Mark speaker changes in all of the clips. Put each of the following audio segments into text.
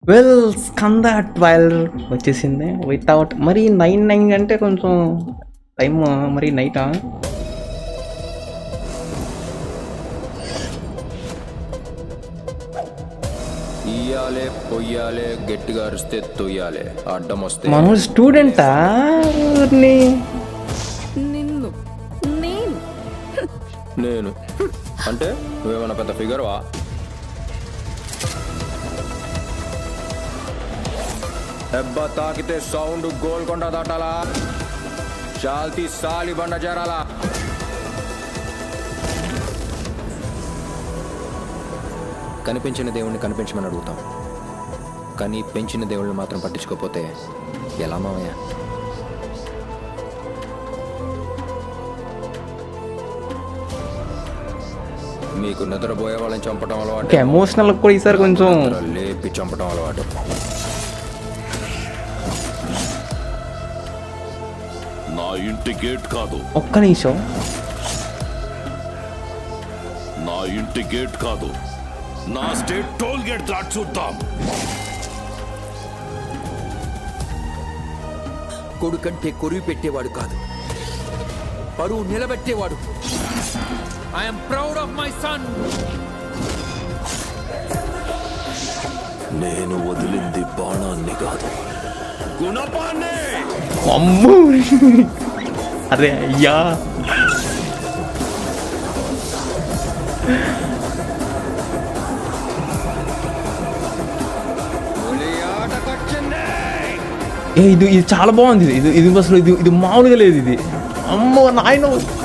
Speaker 1: well Skanda twelve వచ్చేసింది without మరి nine nine అంటే కొంచెం టైం మరి నైటా
Speaker 2: ఇయ్యాలే పొయ్యాలే గట్టిగా అరిస్తే తొయ్యాలే అడ్డం వస్తే
Speaker 1: మనం స్టూడెంటా ఊరిని
Speaker 3: నిన్ను నేను
Speaker 2: నేను అంటే నువ్వేమన్నా పెద్ద ఫిగర్వా దెబ్బ తాకితే సౌండ్ గోల్కొండ దాటాలా చాల్తి సాలి బండ చేరాలా కనిపించిన దేవుణ్ణి కనిపించమని అడుగుతాం కానీ పెంచిన దేవుళ్ళని మాత్రం పట్టించుకోకపోతే ఎలా మావయ్య మీకు నిద్రపోయే వాళ్ళని చంపడం అలవాటు
Speaker 1: ఎమోషనల్ కూడా ఈసారి కొంచెం
Speaker 2: నిద్ర లేపి చంపడం అలవాటు
Speaker 4: నా ఇంటి గేట్ కాదు
Speaker 1: ఒక్క నిమిషం
Speaker 4: నా ఇంటి గేట్ కాదు నా స్టేట్ టోల్ గేట్ దాటి చూద్దాం
Speaker 5: కొడుకంటే కొరివి పెట్టేవాడు కాదు పరువు నిలబెట్టేవాడు I'm proud of my son
Speaker 4: నేను వదిలింది బాణాన్ని కాదు గుణపాన్ని
Speaker 1: అమ్ము అరే అయ్యా ఏ ఇది ఇది చాలా బాగుంది ఇది ఇది ఇది అసలు ఇది ఇది మామూలుగా లేదు ఇది అమ్మో నాయన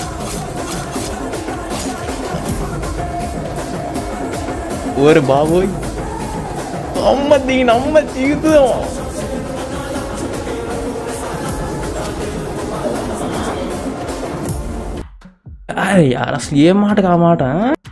Speaker 1: ఓరే బాబోయ్ అమ్మ దీని అమ్మ జీవితం అరే యార్ అసలు ఏ మాటకు ఆ మాట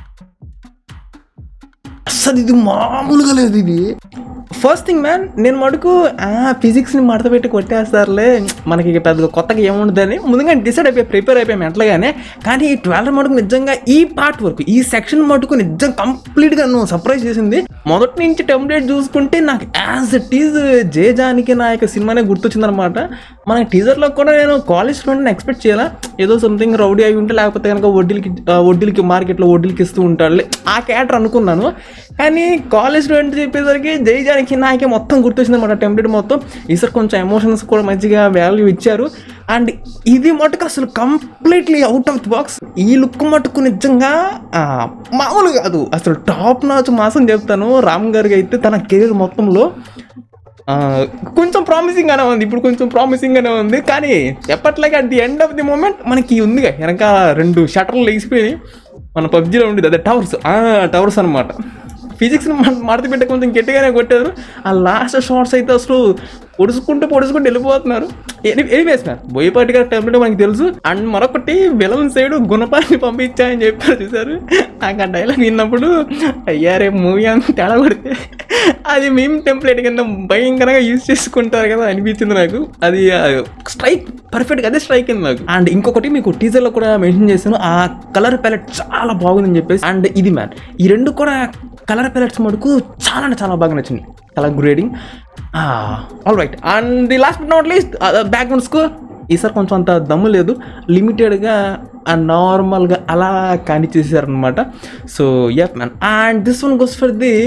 Speaker 1: అసలు ఇది మామూలుగా లేదు ఇది ఫస్ట్ థింగ్ మ్యాన్ నేను మటుకు ఫిజిక్స్ని మడత పెట్టి కొట్టేస్తారులే మనకి ఇక పెద్దగా కొత్తగా ఏముండదని ముందుగా డిసైడ్ అయిపోయి ప్రిపేర్ అయిపోయాం ఎట్లాగానే కానీ ఈ ట్వెల్వ్ మటుకు నిజంగా ఈ పార్ట్ వరకు ఈ సెక్షన్ మటుకు నిజంగా కంప్లీట్గా నువ్వు సర్ప్రైజ్ చేసింది మొదటి నుంచి టెంప్లెట్ చూసుకుంటే నాకు యాజ్ ఇట్ ఈజ్ జేజానికి నా యొక్క సినిమానే గుర్తొచ్చిందనమాట మన టీజర్లో కూడా నేను కాలేజ్ స్టూడెంట్ని ఎక్స్పెక్ట్ చేయాలా ఏదో సంథింగ్ రౌడీ అయి ఉంటే లేకపోతే కనుక వడ్డీలకి ఆ, వడ్డీలకి మార్కెట్లో వడ్డీలకి ఇస్తూ ఉంటాడులే ఆ క్యారెక్టర్ అనుకున్నాను కానీ కాలేజ్ స్టూడెంట్ చెప్పేసరికి జై జానకి నాకే మొత్తం గుర్తొచ్చింది అనమాట టెంప్లెట్ మొత్తం ఈసారి కొంచెం ఎమోషన్స్ కూడా మంచిగా వాల్యూ ఇచ్చారు అండ్ ఇది మటుకు అసలు completely out of the box ఈ లుక్ మటుకు నిజంగా ఆ, మామూలు కాదు అసలు టాప్ నాచ్ మాసం చెప్తాను రామ్ గారికి అయితే తన కెరీర్ మొత్తంలో ఆ, కొంచెం ప్రామిసింగ్ గానే ఉంది ఇప్పుడు కొంచెం ప్రామిసింగ్ గానే ఉంది కానీ ఎప్పట్లాగే at the end of the moment మనకి ఉందిగా వెనక రెండు షటర్లు లేచిపోయి మన పబ్జీలో ఉండేది అదే టవర్స్ టవర్స్ అనమాట ఫిజిక్స్ని మడత పెట్టి కొంచెం గట్టిగానే కొట్టారు ఆ లాస్ట్ షార్ట్స్ అయితే అసలు పొడుచుకుంటూ పొడుచుకుంటూ వెళ్ళిపోతున్నారు ఎనివేస్ మ్యాన్ బోయపాటి గారి టెంప్లెట్ మనకి తెలుసు అండ్ మరొకటి విలన్ సైడ్ గుణపాన్ని పంపించాయని చెప్పారు చూసారు నాకు ఆ డైలాగ్ విన్నప్పుడు అయ్యారే మూవీ అంత తేడా కొడితే అది మేము టెంప్లెట్ కింద భయంకరంగా యూజ్ చేసుకుంటారు కదా అనిపించింది నాకు అది స్ట్రైక్ పర్ఫెక్ట్ అదే స్ట్రైక్ అయింది నాకు అండ్ ఇంకొకటి మీకు టీజర్ లో కూడా మెన్షన్ చేశాను ఆ కలర్ ప్యాలెట్ చాలా బాగుందని చెప్పేసి అండ్ ఇది మ్యాన్ ఈ రెండు కూడా కలర్ ప్యాలెట్స్ మటుకు చాలా అంటే చాలా బాగా నచ్చింది colour grading all right and the last but not least background score ఈసారి కొంచెం అంత దమ్ము లేదు లిమిటెడ్గా నార్మల్గా అలా కానిచ్చేసారనమాట so yup man and this one goes for the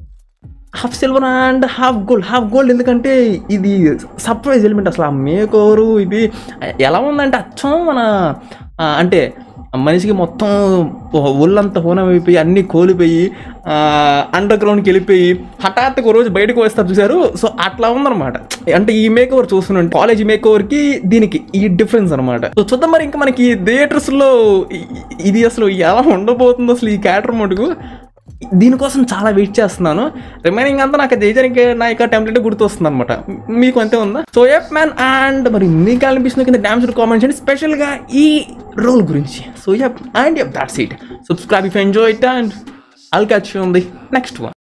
Speaker 1: half silver and half gold half gold ఎందుకంటే ఇది సర్ప్రైజ్ ఎలిమెంట్ అసలు ఆ మేక్ ఓవరు ఇది ఎలా ఉందంటే అచ్చం మన ఆ, అంటే మనిషికి మొత్తం ఒళ్ళంతా హోనం అయిపోయి అన్నీ కోల్పోయి అండర్ గ్రౌండ్కి వెళ్ళిపోయి హఠాత్తుగా ఒక రోజు బయటకు వస్తారు చూసారు సో అట్లా ఉందన్నమాట అంటే ఈ మేక్ ఓవర్ చూస్తున్నాను కాలేజ్ మేక్ ఓవర్కి దీనికి ఈ డిఫరెన్స్ అనమాట సో చూద్దాం మరి ఇంకా మనకి థియేటర్స్లో ఇది అసలు ఎలా ఉండబోతుందో అసలు ఈ క్యారెక్టర్ మటుకు దీనికోసం చాలా వెయిట్ చేస్తున్నాను రిమైనింగ్ అంతా నాకు జైజానికి నాయక టెంప్లెట్ గుర్తొస్తుంది అనమాట మీకు అంతే ఉందా సో ఎప్ మ్యాన్ అండ్ మరి మీకు అనిపిస్తుంది కింద డ్యామ్స్ కామెంట్స్ అండి స్పెషల్గా ఈ రోల్ గురించి so yup and yup that's it subscribe if enjoy it and I'll catch ఉంది నెక్స్ట్ వన్